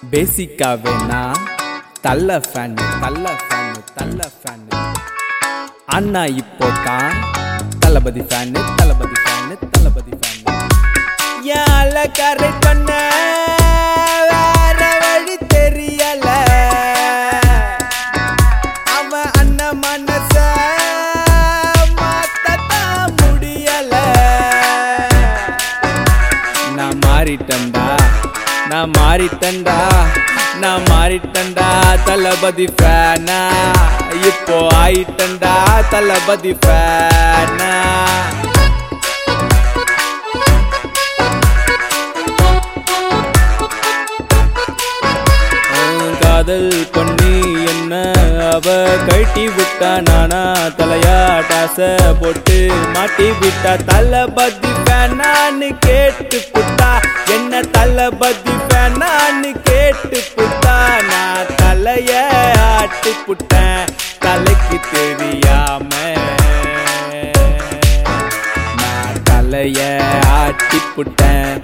பேசிக்காவே நான் தள்ள ஃபேனு தள்ள ஃபேனு தள்ள ஃபேனு அண்ணா இப்போ தான் Thalapathy fan Thalapathy fan Thalapathy fan யால கரை பண்ண வேற வழி தெரியல அவன் அண்ணன் மனச மாத்தத்தான் முடியல நான் மாறிட்டேன்டா நான் மாறிட்டேன்டா நான் மாறிட்டேன்டா தளபதி ஃபேனா இப்போ ஆயிட்டேன்டா தளபதி ஃபேனா காதல் பண்ணி என்ன அவ கழட்டி விட்டா நானா தலையா டாச போட்டு மாட்டி விட்டா தளபதி ஃபேனான்னு கேட்டு புட்டா என்ன தளபதி ஃபேனான்னு கேட்டு புட்டா நான் தலைய ஆட்டி புட்டேன் தலைக்கு தெரியாம நான் தலைய ஆட்டி புட்டேன்